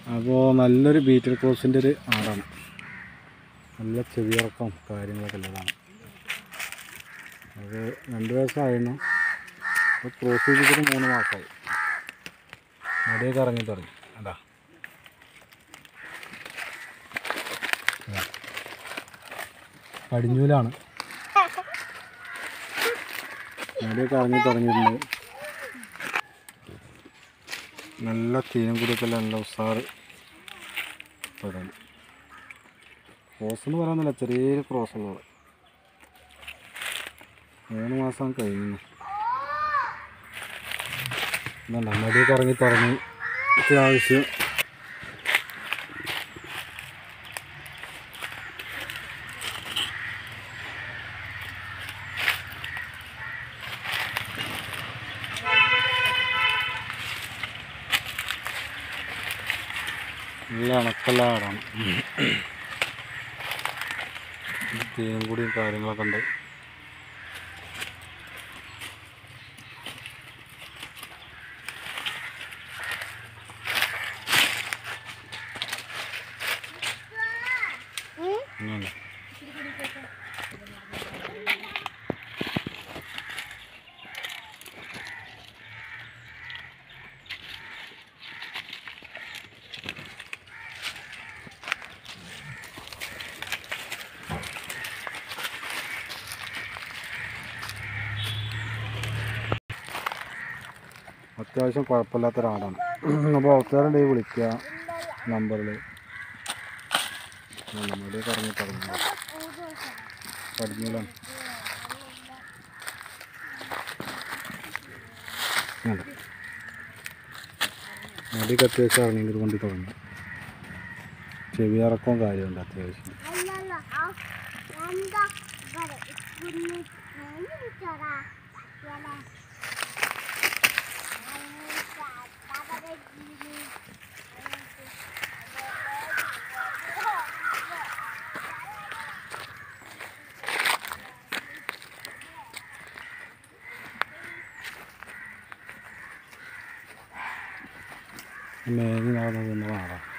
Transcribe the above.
അപ്പോൾ നല്ലൊരു ബീറ്റൽ ക്രോസിൻ്റെ ഒരു ആടാണ് നല്ല ചെവിയിറക്കം കാര്യങ്ങളൊക്കെ ഉള്ളതാണ് അത് രണ്ട് വയസ്സായിരുന്നു അപ്പോൾ ക്രോസ് ചെയ്തിട്ട് മൂന്ന് മാസമായി മടിയൊക്കെ ഇറങ്ങി തുടങ്ങി അതാ അതാ. കടിഞ്ഞൂലാണ് മടിയൊക്കെ ഇറങ്ങി തുടങ്ങിയിട്ടുണ്ട് നല്ല തീനും കൂടിയൊക്കെ നല്ല ഉസാറ് പെടാൻ ക്രോസ് എന്ന് പറയാനില്ല ചെറിയൊരു ക്രോസ് ഉള്ളത് മൂന്ന് മാസം കഴിഞ്ഞു എന്താ മടിയൊക്കെ ഇറങ്ങി തുടങ്ങി അത്യാവശ്യം നല്ല അണക്കല്ല ആടാണ് തീനും കൂടിയും കാര്യങ്ങളൊക്കെ ഉണ്ട് ഇങ്ങനെ. അത്യാവശ്യം കുഴപ്പമില്ലാത്ത ഒരാടാണ് അപ്പോൾ ആൾക്കാരുണ്ടെങ്കിൽ വിളിക്കുക നമ്പറിൽ നമ്മുടെ പറഞ്ഞു തുടങ്ങി പടിഞ്ഞൂലാണ് മടിയൊക്കെ അത്യാവശ്യം ഇറങ്ങിയത് കൊണ്ട് തുടങ്ങി ചെവിയിറക്കവും കാര്യമുണ്ട് അത്യാവശ്യം അല്ലല്ല ആ എന്താ ഇവിടെ കുഞ്ഞു വിളിച്ചോടാ ഇല മേഞ്ഞ് നടന്നു നിന്നതാണ്